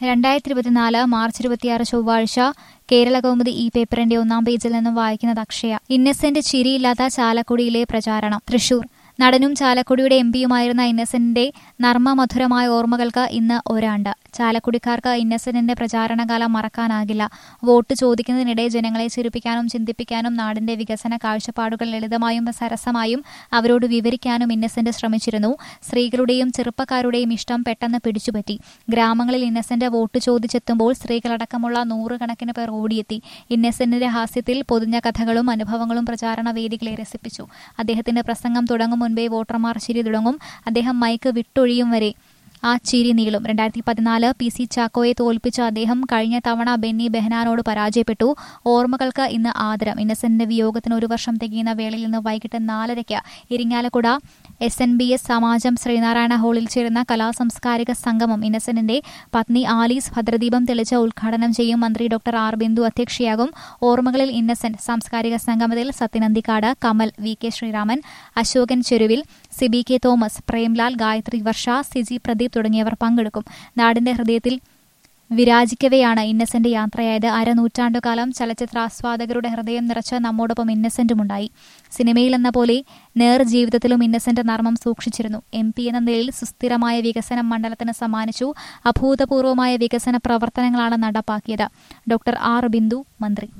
രണ്ടായിരത്തി ഇരുപത്തിനാല് മാർച്ച് ഇരുപത്തിയാറ് ചൊവ്വാഴ്ച കേരള കൗമുദി ഈ പേപ്പറിന്റെ ഒന്നാം പേജിൽ നിന്നും വായിക്കുന്നത് അക്ഷയ ഇന്നസെന്റ് ചിരിയില്ലാത്ത ചാലക്കുടിയിലെ പ്രചാരണം തൃശൂർ നടനും ചാലക്കുടിയുടെ എം പിയുമായിരുന്ന ഇന്നസെന്റിന്റെ നർമ്മമധുരമായ ഓർമ്മകൾക്ക് ഇന്ന് ഒരാണ്ട് ചാലക്കുടിക്കാർക്ക് ഇന്നസെന്റിന്റെ പ്രചാരണകാലം മറക്കാനാകില്ല വോട്ട് ചോദിക്കുന്നതിനിടെ ജനങ്ങളെ ചിരിപ്പിക്കാനും ചിന്തിപ്പിക്കാനും നാടിന്റെ വികസന കാഴ്ചപ്പാടുകൾ ലളിതമായും സരസമായും അവരോട് വിവരിക്കാനും ഇന്നസെന്റ് ശ്രമിച്ചിരുന്നു സ്ത്രീകളുടെയും ചെറുപ്പക്കാരുടെയും ഇഷ്ടം പെട്ടെന്ന് പിടിച്ചുപറ്റി ഗ്രാമങ്ങളിൽ ഇന്നസെന്റ് വോട്ട് ചോദിച്ചെത്തുമ്പോൾ സ്ത്രീകളടക്കമുള്ള നൂറുകണക്കിന് പേർ ഓടിയെത്തി ഇന്നസെന്റിന്റെ ഹാസ്യത്തിൽ പൊതിഞ്ഞ കഥകളും അനുഭവങ്ങളും പ്രചാരണ വേദികളെ രസിപ്പിച്ചു അദ്ദേഹത്തിന്റെ പ്രസംഗം തുടങ്ങും മുൻപേ വോട്ടർമാർ ചിരി തുടങ്ങും അദ്ദേഹം മൈക്ക് വിട്ടൊഴിയും വരെ ആ ചിരി നീളും രണ്ടായിരത്തി പതിനാല് പി സി ചാക്കോയെ തോൽപ്പിച്ച അദ്ദേഹം കഴിഞ്ഞ തവണ ബെന്നി ബെഹനാനോട് പരാജയപ്പെട്ടു ഓർമ്മകൾക്ക് ഇന്ന് ആദരം ഇന്നസെന്റിന്റെ വിയോഗത്തിന് ഒരു വർഷം തികയുന്ന വേളയിൽ ഇന്ന് വൈകിട്ട് നാലരയ്ക്ക് Irinjalakuda S N B S Samajam Sreenarayana ഹാളിൽ ചേരുന്ന കലാസാംസ്കാരിക സംഗമം ഇന്നസെന്റിന്റെ പത്നി ആലീസ് ഭദ്രദീപം തെളിച്ച് ഉദ്ഘാടനം ചെയ്യും മന്ത്രി ഡോക്ടർ ആർ ബിന്ദു അധ്യക്ഷയാകും ഓർമ്മകളിൽ ഇന്നസെന്റ് സാംസ്കാരിക സംഗമത്തിൽ Sathyan Anthikad Kamal V K Sreeraman Ashokan Cheruvil Siby K Thomas Premlal Gayathri Varsha Siji Pradeep തുടങ്ങിയവർ പങ്കെടുക്കും നാടിന്റെ ഹൃദയത്തിൽ വിരാജിക്കവെയാണ് ഇന്നസെന്റ് യാത്രയായത് അരനൂറ്റാണ്ടുകാലം ചലച്ചിത്രാസ്വാദകരുടെ ഹൃദയം നിറച്ച് നമ്മോടൊപ്പം ഇന്നസെന്റുമുണ്ടായി സിനിമയിലെന്ന പോലെ നേർ ജീവിതത്തിലും ഇന്നസെന്റ് നർമ്മം സൂക്ഷിച്ചിരുന്നു എം പി എന്ന നിലയിൽ സുസ്ഥിരമായ വികസനം മണ്ഡലത്തിന് സമ്മാനിച്ചു അഭൂതപൂർവമായ വികസന പ്രവർത്തനങ്ങളാണ് നടപ്പാക്കിയത് ഡോക്ടർ ആർ ബിന്ദു മന്ത്രി